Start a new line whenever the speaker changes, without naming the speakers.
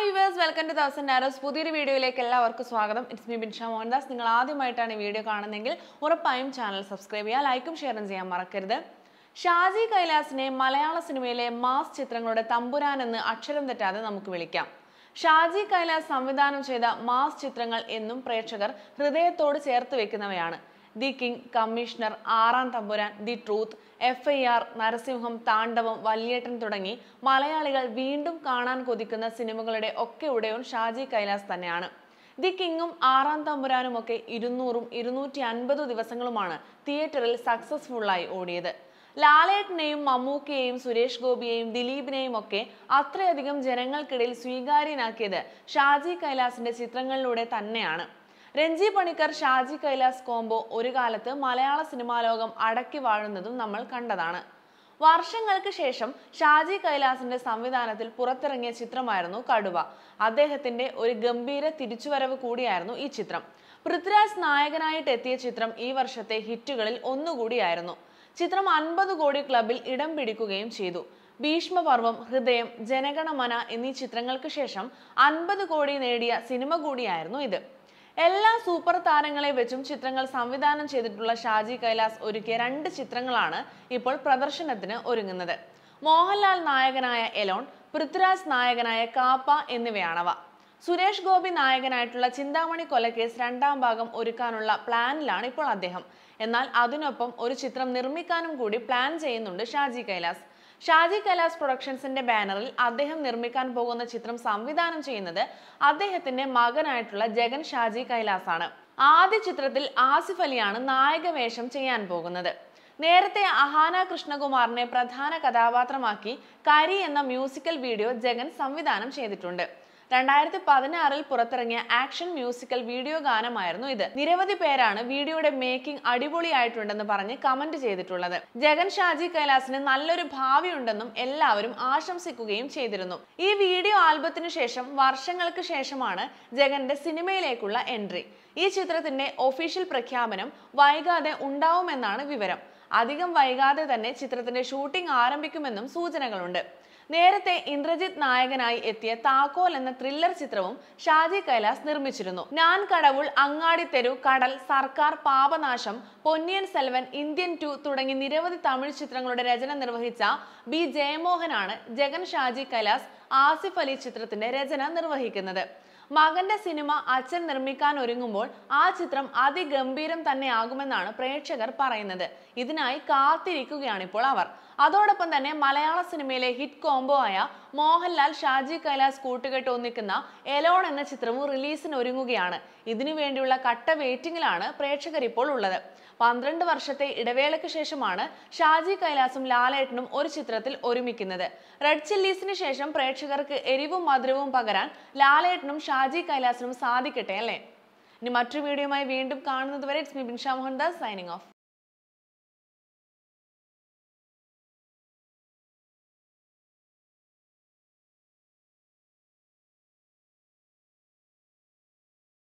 hi viewers welcome to Thousand Arrows പുതിയൊരു വീഡിയോയിലേക്ക് എല്ലാവർക്കും സ്വാഗതം ഇറ്റ്സ് മീ ബിൻഷ മോഹൻദാസ് നിങ്ങൾ ആദ്യമായിട്ടാണ് ഈ വീഡിയോ കാണുന്നതെങ്കിൽ ഉറപ്പായും ചാനൽ സബ്സ്ക്രൈബ് ചെയ്യുക ലൈക്കും ഷെയറും ചെയ്യാൻ മറക്കരുത് ഷാജി കൈലാസിനെ മലയാള സിനിമയിലെ മാസ് ചിത്രങ്ങളുടെ തമ്പുരാൻ എന്ന് അക്ഷരം തെറ്റാതെ നമുക്ക് വിളിക്കാം ഷാജി കൈലാസ് സംവിധാനം ചെയ്ത മാസ് ചിത്രങ്ങൾ എന്നും പ്രേക്ഷകർ ഹൃദയത്തോട് ചേർത്ത് വെക്കുന്നവയാണ് ദി കിങ് കമ്മീഷണർ ആറാം തമ്പുരാൻ ദി ട്രൂത്ത് എഫ് ഐ ആർ നരസിംഹം താണ്ഡവം വല്യേട്ടൻ തുടങ്ങി മലയാളികൾ വീണ്ടും കാണാൻ കൊതിക്കുന്ന സിനിമകളുടെ ഒക്കെ ഉടയോൻ ഷാജി കൈലാസ് തന്നെയാണ് ദി കിങ്ങും ആറാം തമ്പുരാനും ഒക്കെ ഇരുന്നൂറും ഇരുന്നൂറ്റി അൻപത് ദിവസങ്ങളുമാണ് തിയേറ്ററിൽ സക്സസ്ഫുള്ളായി ഓടിയത് ലാലേട്ടനെയും മമ്മൂക്കയെയും സുരേഷ് ഗോപിയെയും ദിലീപിനെയും ഒക്കെ അത്രയധികം ജനങ്ങൾക്കിടയിൽ സ്വീകാര്യനാക്കിയത് ഷാജി കൈലാസിന്റെ ചിത്രങ്ങളിലൂടെ തന്നെയാണ് രഞ്ജി പണിക്കർ ഷാജി കൈലാസ് കോംബോ ഒരു കാലത്ത് മലയാള സിനിമാ ലോകം അടക്കി വാഴുന്നതും നമ്മൾ കണ്ടതാണ് വർഷങ്ങൾക്ക് ശേഷം ഷാജി കൈലാസിന്റെ സംവിധാനത്തിൽ പുറത്തിറങ്ങിയ ചിത്രമായിരുന്നു കടുവ അദ്ദേഹത്തിന്റെ ഒരു ഗംഭീര തിരിച്ചുവരവ് കൂടിയായിരുന്നു ഈ ചിത്രം പൃഥ്വിരാജ് നായകനായിട്ട് എത്തിയ ചിത്രം ഈ വർഷത്തെ ഹിറ്റുകളിൽ ഒന്നുകൂടിയായിരുന്നു ചിത്രം അൻപത് കോടി ക്ലബിൽ ഇടം പിടിക്കുകയും ചെയ്തു ഭീഷ്മപർവം ഹൃദയം ജനഗണമന എന്നീ ചിത്രങ്ങൾക്ക് ശേഷം അൻപത് കോടി നേടിയ സിനിമ കൂടിയായിരുന്നു ഇത് എല്ലാ സൂപ്പർ താരങ്ങളെ വെച്ചും ചിത്രങ്ങൾ സംവിധാനം ചെയ്തിട്ടുള്ള ഷാജി കൈലാസ് ഒരുക്കിയ രണ്ട് ചിത്രങ്ങളാണ് ഇപ്പോൾ പ്രദർശനത്തിന് ഒരുങ്ങുന്നത് മോഹൻലാൽ നായകനായ എലോൺ പൃഥ്വിരാജ് നായകനായ കാപ്പ എന്നിവയാണവ സുരേഷ് ഗോപി നായകനായിട്ടുള്ള ചിന്താമണി കൊലക്കേസ് രണ്ടാം ഭാഗം ഒരുക്കാനുള്ള പ്ലാനിലാണ് ഇപ്പോൾ അദ്ദേഹം എന്നാൽ അതിനൊപ്പം ഒരു ചിത്രം നിർമ്മിക്കാനും കൂടി പ്ലാൻ ചെയ്യുന്നുണ്ട് ഷാജി കൈലാസ് ഷാജി കൈലാസ് പ്രൊഡക്ഷൻസിന്റെ ബാനറിൽ അദ്ദേഹം നിർമ്മിക്കാൻ പോകുന്ന ചിത്രം സംവിധാനം ചെയ്യുന്നത് അദ്ദേഹത്തിന്റെ മകനായിട്ടുള്ള ജഗൻ ഷാജി കൈലാസ് ആണ് ആദ്യ ചിത്രത്തിൽ ആസിഫ് അലിയാണ് നായക വേഷം ചെയ്യാൻ പോകുന്നത് നേരത്തെ അഹാന കൃഷ്ണകുമാറിനെ പ്രധാന കഥാപാത്രമാക്കി കരി എന്ന മ്യൂസിക്കൽ വീഡിയോ ജഗൻ സംവിധാനം ചെയ്തിട്ടുണ്ട് രണ്ടായിരത്തി പതിനാറിൽ പുറത്തിറങ്ങിയ ആക്ഷൻ മ്യൂസിക്കൽ വീഡിയോ ഗാനമായിരുന്നു ഇത് നിരവധി പേരാണ് വീഡിയോയുടെ മേക്കിംഗ് അടിപൊളിയായിട്ടുണ്ടെന്ന് പറഞ്ഞ് കമന്റ് ചെയ്തിട്ടുള്ളത് ജഗൻ ഷാജി കൈലാസിന് നല്ലൊരു ഭാവിയുണ്ടെന്നും എല്ലാവരും ആശംസിക്കുകയും ചെയ്തിരുന്നു ഈ വീഡിയോ ആൽബത്തിനു ശേഷം വർഷങ്ങൾക്ക് ശേഷമാണ് ജഗന്റെ സിനിമയിലേക്കുള്ള എൻട്രി ഈ ചിത്രത്തിന്റെ ഒഫീഷ്യൽ പ്രഖ്യാപനം വൈകാതെ ഉണ്ടാവുമെന്നാണ് വിവരം അധികം വൈകാതെ തന്നെ ചിത്രത്തിന്റെ ഷൂട്ടിംഗ് ആരംഭിക്കുമെന്നും സൂചനകളുണ്ട് നേരത്തെ ഇന്ദ്രജിത്ത് നായകനായി എത്തിയ താക്കോൽ എന്ന ത്രില്ലർ ചിത്രവും ഷാജി കൈലാസ് നിർമ്മിച്ചിരുന്നു ഞാൻ കടവുൾ അങ്ങാടിത്തെരു കടൽ സർക്കാർ പാപനാശം പൊന്നിയൻ സെൽവൻ ഇന്ത്യൻ ടു തുടങ്ങി നിരവധി തമിഴ് ചിത്രങ്ങളുടെ രചന നിർവഹിച്ച ബി ജയമോഹനാണ് ജഗൻ ഷാജി കൈലാസ് ആസിഫ് അലി ചിത്രത്തിന്റെ രചന നിർവഹിക്കുന്നത് മകന്റെ സിനിമ അച്ഛൻ നിർമ്മിക്കാൻ ഒരുങ്ങുമ്പോൾ ആ ചിത്രം അതിഗംഭീരം തന്നെ ആകുമെന്നാണ് പ്രേക്ഷകർ പറയുന്നത് ഇതിനായി കാത്തിരിക്കുകയാണ് ഇപ്പോൾ അവർ അതോടൊപ്പം തന്നെ മലയാള സിനിമയിലെ ഹിറ്റ് കോംബോ ആയ മോഹൻലാൽ ഷാജി കൈലാസ് കൂട്ടുകെട്ട് ഒന്നിക്കുന്ന എലോൺ എന്ന ചിത്രവും റിലീസിന് ഒരുങ്ങുകയാണ് ഇതിനു വേണ്ടിയുള്ള കട്ട വെയിറ്റിംഗിലാണ് പ്രേക്ഷകർ ഇപ്പോൾ ഉള്ളത് പന്ത്രണ്ട് വർഷത്തെ ഇടവേളയ്ക്ക് ശേഷമാണ് ഷാജി കൈലാസും ലാലേട്ടനും ഒരു ചിത്രത്തിൽ ഒരുമിക്കുന്നത് റെഡ് ചില്ലീസിന് ശേഷം പ്രേക്ഷകർക്ക് എരിവും മധുരവും പകരാൻ ലാലേട്ടനും ഷാജി കൈലാസിനും സാധിക്കട്ടെ അല്ലേ ഇനി മറ്റൊരു വീഡിയോയുമായി വീണ്ടും കാണുന്നത് വരെ it's me Binsha Mohandas signing of